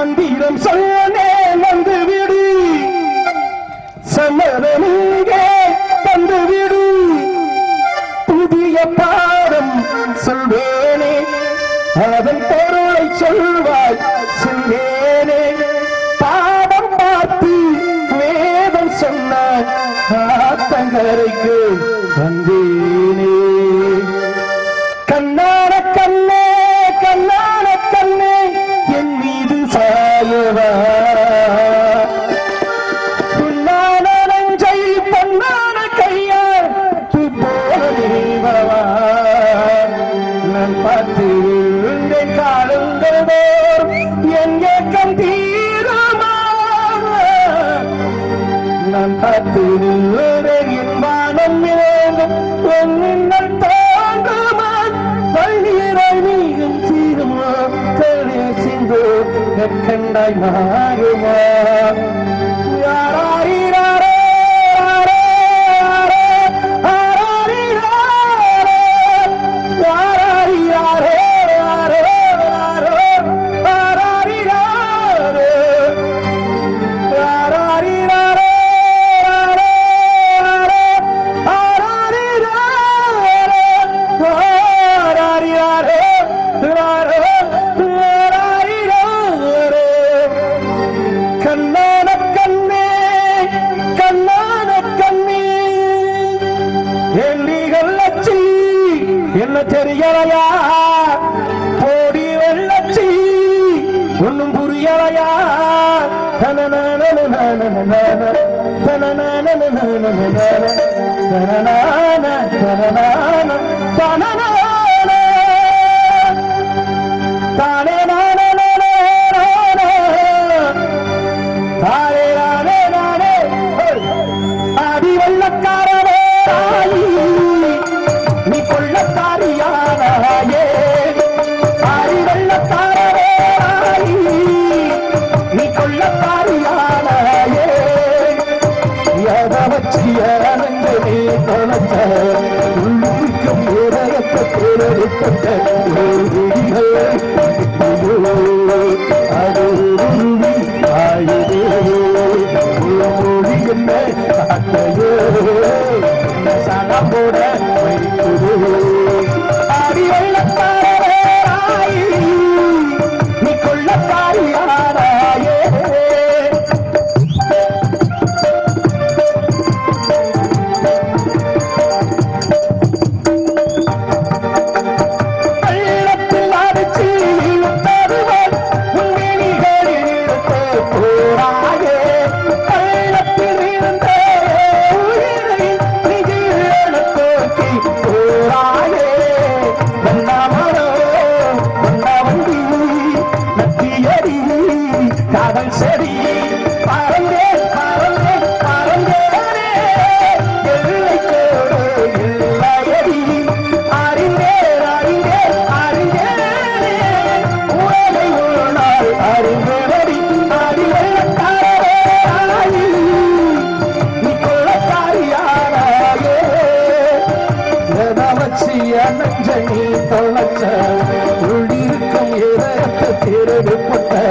மந்திரம் சொன்னே வந்து விடு சம்மதம் இங்கே தந்து விடு புதிய பாடம் சொல்வேனே அதன் பொருளை சொல்வாய் சொல்வேனே பாடம் பார்த்து வேதம் சொன்னாய் ஆத்தங்கரைக்கு வந்தேனே கண்ணான கண்ணே கண்ணான கண்ணே என் மீது சாயவா புல்லான நஞ்சை பொன்னான கையால் போவா நான் பார்த்து விழுந்தேன் காலங்கள் தோறும் என் ஏக்கம் தீருமா நான் காத்து நின்றேன் என் வானம் இழந்தும் உன் மின்னல் தோன்றுமா பள்ளியராய் நீயும் தீருமா கண்ணே சிந்து கண்டாய் மாறுமா யாராயிராரோ கண்ணான கண்ணே கண்ணான கண்ணே எல்லிகள் லட்சி என்ன தெரியலையா போடி வெள்ளச்சி ஒன்னும் புரியலையா தானே நானே தானே நானே நானே அடி வெள்ளக்காரனே நீ கொள்ளத்தாரியானாயே அடி வெள்ளக்காரனே நீ கொள்ளத்தாரியானாயே எதை வச்சு அனந்து நீ தொலைச்ச உள்ளிக்கும் இதயத்தை தேர்ந்தெடுத்த அது உருவி ஆயுதே மொழி என்ன காட்டையோ சடம் போட வைக்குது அடி வெள்ளக்காரராய் நீ கொள்ளக்காரியாராயே வெள்ளத்தில் அடிச்சு இழுத்தருவன் உன்னிகளில் இழுத்து போராயே வெள்ளத்தில் இருந்த உயிரை நிதியில் தூக்கி போராயே வண்ணாமரோ வண்ணவண்டி நத்தியடி காதல் செடி பறந்தே பறந்தே பறந்தேனே எல்லை கோடு இல்லையடி அறிந்தேன் அறிந்தேன் அறிந்தேனே உலகை ஒரு நாள் அறிந்தேனடி அறிவெள்ளக்காரே ஆயி நீ கொள்ளக்காரியாராயே எதை வச்சு நஞ்ச நீ தொலைச்ச உள்ளிருக்கும் இதயத்தை திருடுப்பட்ட